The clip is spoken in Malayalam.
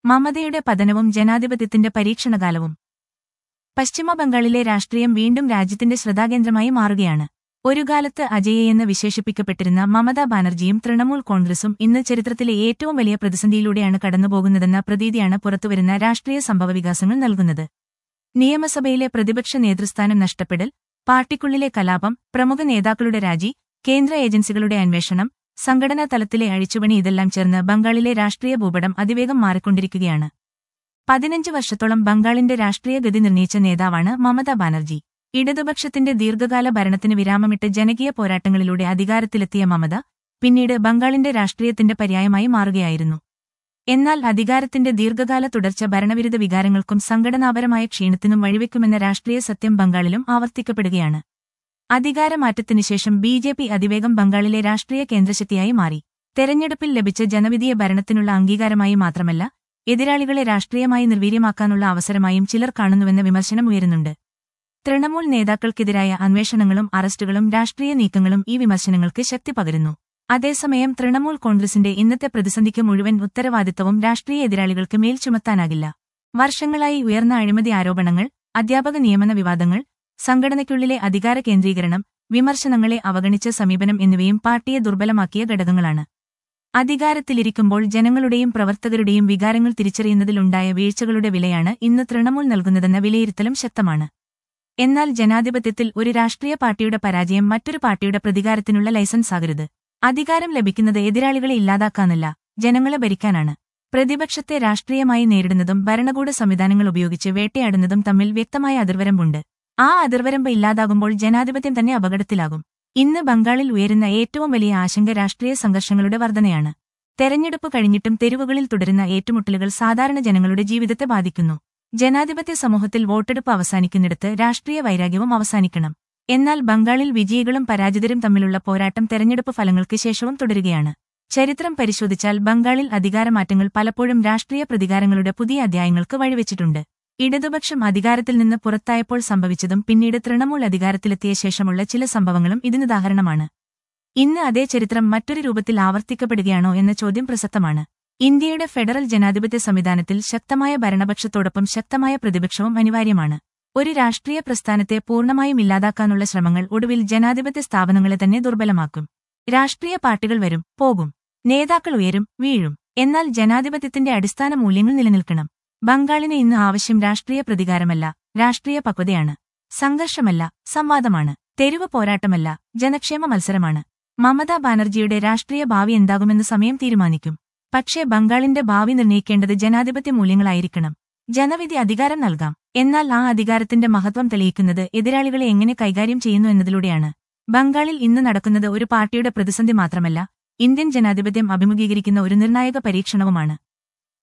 മമതയുടെ പതനവും ജനാധിപത്യത്തിന്റെ പരീക്ഷണകാലവും പശ്ചിമബംഗാളിലെ രാഷ്ട്രീയം വീണ്ടും രാജ്യത്തിന്റെ ശ്രദ്ധാകേന്ദ്രമായി മാറുകയാണ് ഒരു കാലത്ത് അജയയെന്ന് വിശേഷിപ്പിക്കപ്പെട്ടിരുന്ന മമതാ ബാനർജിയും തൃണമൂൽ കോൺഗ്രസും ഇന്ന് ചരിത്രത്തിലെ ഏറ്റവും വലിയ പ്രതിസന്ധിയിലൂടെയാണ് കടന്നുപോകുന്നതെന്ന പ്രതീതിയാണ് പുറത്തുവരുന്ന രാഷ്ട്രീയ സംഭവവികാസങ്ങൾ നൽകുന്നത് നിയമസഭയിലെ പ്രതിപക്ഷ നേതൃസ്ഥാനം നഷ്ടപ്പെടൽ പാർട്ടിക്കുള്ളിലെ കലാപം പ്രമുഖ നേതാക്കളുടെ രാജി കേന്ദ്ര ഏജൻസികളുടെ അന്വേഷണം സംഘടനാ തലത്തിലെ അഴിച്ചുപണി ഇതെല്ലാം ചേർന്ന് ബംഗാളിലെ രാഷ്ട്രീയ ഭൂപടം അതിവേഗം മാറിക്കൊണ്ടിരിക്കുകയാണ് പതിനഞ്ച് വർഷത്തോളം ബംഗാളിന്റെ രാഷ്ട്രീയ ഗതി നിർണയിച്ച നേതാവാണ് മമതാ ബാനർജി ഇടതുപക്ഷത്തിന്റെ ദീർഘകാല ഭരണത്തിന് വിരാമമിട്ട് ജനകീയ പോരാട്ടങ്ങളിലൂടെ അധികാരത്തിലെത്തിയ മമത പിന്നീട് ബംഗാളിന്റെ രാഷ്ട്രീയത്തിന്റെ പര്യായമായി മാറുകയായിരുന്നു എന്നാൽ അധികാരത്തിന്റെ ദീർഘകാല തുടർച്ച ഭരണവിരുദ്ധ വികാരങ്ങൾക്കും സംഘടനാപരമായ ക്ഷീണത്തിനും വഴിവെക്കുമെന്ന രാഷ്ട്രീയ സത്യം ബംഗാളിലും ആവർത്തിക്കപ്പെടുകയാണ് അധികാരമാറ്റത്തിനുശേഷം ബി ജെ പി അതിവേഗം ബംഗാളിലെ രാഷ്ട്രീയ കേന്ദ്രശക്തിയായി മാറി തെരഞ്ഞെടുപ്പിൽ ലഭിച്ച ജനവിധിയ ഭരണത്തിനുള്ള അംഗീകാരമായി മാത്രമല്ല എതിരാളികളെ രാഷ്ട്രീയമായി നിർവീര്യമാക്കാനുള്ള അവസരമായും ചിലർ കാണുന്നുവെന്ന വിമർശനം ഉയരുന്നുണ്ട് തൃണമൂൽ നേതാക്കൾക്കെതിരായ അന്വേഷണങ്ങളും അറസ്റ്റുകളും രാഷ്ട്രീയ നീക്കങ്ങളും ഈ വിമർശനങ്ങൾക്ക് ശക്തി പകരുന്നു അതേസമയം തൃണമൂൽ കോൺഗ്രസിന്റെ ഇന്നത്തെ പ്രതിസന്ധിക്ക് മുഴുവൻ ഉത്തരവാദിത്തവും രാഷ്ട്രീയ എതിരാളികൾക്ക് മേൽ ചുമത്താനാകില്ല വർഷങ്ങളായി ഉയർന്ന അഴിമതി ആരോപണങ്ങൾ അധ്യാപക നിയമന വിവാദങ്ങൾ സംഘടനയ്ക്കുള്ളിലെ അധികാര കേന്ദ്രീകരണം വിമർശനങ്ങളെ അവഗണിച്ച സമീപനം എന്നിവയും പാർട്ടിയെ ദുർബലമാക്കിയ ഘടകങ്ങളാണ് അധികാരത്തിലിരിക്കുമ്പോൾ ജനങ്ങളുടെയും പ്രവർത്തകരുടെയും വികാരങ്ങൾ തിരിച്ചറിയുന്നതിലുണ്ടായ വീഴ്ചകളുടെ വിലയാണ് ഇന്ന് തൃണമൂൽ നൽകുന്നതെന്ന വിലയിരുത്തലും ശക്തമാണ് എന്നാൽ ജനാധിപത്യത്തിൽ ഒരു രാഷ്ട്രീയ പാർട്ടിയുടെ പരാജയം മറ്റൊരു പാർട്ടിയുടെ പ്രതികാരത്തിനുള്ള ലൈസൻസ് ആകരുത് അധികാരം ലഭിക്കുന്നത് എതിരാളികളെ ഇല്ലാതാക്കാനല്ല ജനങ്ങളെ ഭരിക്കാനാണ് പ്രതിപക്ഷത്തെ രാഷ്ട്രീയമായി നേരിടുന്നതും ഭരണകൂട സംവിധാനങ്ങൾ ഉപയോഗിച്ച് വേട്ടയാടുന്നതും തമ്മിൽ വ്യക്തമായ അതിർവരമ്പുണ്ട് ആ അതിർവരമ്പ് ഇല്ലാതാകുമ്പോൾ ജനാധിപത്യം തന്നെ അപകടത്തിലാകും ഇന്ന് ബംഗാളിൽ ഉയരുന്ന ഏറ്റവും വലിയ ആശങ്ക രാഷ്ട്രീയ സംഘർഷങ്ങളുടെ വർധനയാണ് തെരഞ്ഞെടുപ്പ് കഴിഞ്ഞിട്ടും തെരുവുകളിൽ തുടരുന്ന ഏറ്റുമുട്ടലുകൾ സാധാരണ ജനങ്ങളുടെ ജീവിതത്തെ ബാധിക്കുന്നു ജനാധിപത്യ സമൂഹത്തിൽ വോട്ടെടുപ്പ് അവസാനിക്കുന്നിടത്ത് രാഷ്ട്രീയ വൈരാഗ്യവും അവസാനിക്കണം എന്നാൽ ബംഗാളിൽ വിജയികളും പരാജിതരും തമ്മിലുള്ള പോരാട്ടം തെരഞ്ഞെടുപ്പ് ഫലങ്ങൾക്ക് ശേഷവും തുടരുകയാണ് ചരിത്രം പരിശോധിച്ചാൽ ബംഗാളിൽ അധികാരമാറ്റങ്ങൾ പലപ്പോഴും രാഷ്ട്രീയ പ്രതികാരങ്ങളുടെ പുതിയ അധ്യായങ്ങൾക്ക് വഴിവെച്ചിട്ടുണ്ട് ഇടതുപക്ഷം അധികാരത്തിൽ നിന്ന് പുറത്തായപ്പോൾ സംഭവിച്ചതും പിന്നീട് തൃണമൂൽ അധികാരത്തിലെത്തിയ ശേഷമുള്ള ചില സംഭവങ്ങളും ഇതിനുദാഹരണമാണ് ഇന്ന് അതേ ചരിത്രം മറ്റൊരു രൂപത്തിൽ ആവർത്തിക്കപ്പെടുകയാണോ എന്ന ചോദ്യം പ്രസക്തമാണ് ഇന്ത്യയുടെ ഫെഡറൽ ജനാധിപത്യ സംവിധാനത്തിൽ ശക്തമായ ഭരണപക്ഷത്തോടൊപ്പം ശക്തമായ പ്രതിപക്ഷവും അനിവാര്യമാണ് ഒരു രാഷ്ട്രീയ പ്രസ്ഥാനത്തെ പൂർണ്ണമായും ഇല്ലാതാക്കാനുള്ള ശ്രമങ്ങൾ ഒടുവിൽ ജനാധിപത്യ സ്ഥാപനങ്ങളെ തന്നെ ദുർബലമാക്കും രാഷ്ട്രീയ പാർട്ടികൾ വരും പോകും നേതാക്കൾ ഉയരും വീഴും എന്നാൽ ജനാധിപത്യത്തിന്റെ അടിസ്ഥാന മൂല്യങ്ങൾ നിലനിൽക്കണം ബംഗാളിന് ഇന്ന് ആവശ്യം രാഷ്ട്രീയ പ്രതികാരമല്ല രാഷ്ട്രീയ പക്വതയാണ് സംഘർഷമല്ല സംവാദമാണ് തെരുവ് പോരാട്ടമല്ല ജനക്ഷേമ മത്സരമാണ് മമതാ ബാനർജിയുടെ രാഷ്ട്രീയ ഭാവി എന്താകുമെന്ന് സമയം തീരുമാനിക്കും പക്ഷേ ബംഗാളിന്റെ ഭാവി നിർണ്ണയിക്കേണ്ടത് ജനാധിപത്യ മൂല്യങ്ങളായിരിക്കണം ജനവിധി അധികാരം നൽകാം എന്നാൽ ആ അധികാരത്തിന്റെ മഹത്വം തെളിയിക്കുന്നത് എതിരാളികളെ എങ്ങനെ കൈകാര്യം ചെയ്യുന്നു എന്നതിലൂടെയാണ് ബംഗാളിൽ ഇന്ന് നടക്കുന്നത് ഒരു പാർട്ടിയുടെ പ്രതിസന്ധി മാത്രമല്ല ഇന്ത്യൻ ജനാധിപത്യം അഭിമുഖീകരിക്കുന്ന ഒരു നിർണായക പരീക്ഷണവുമാണ്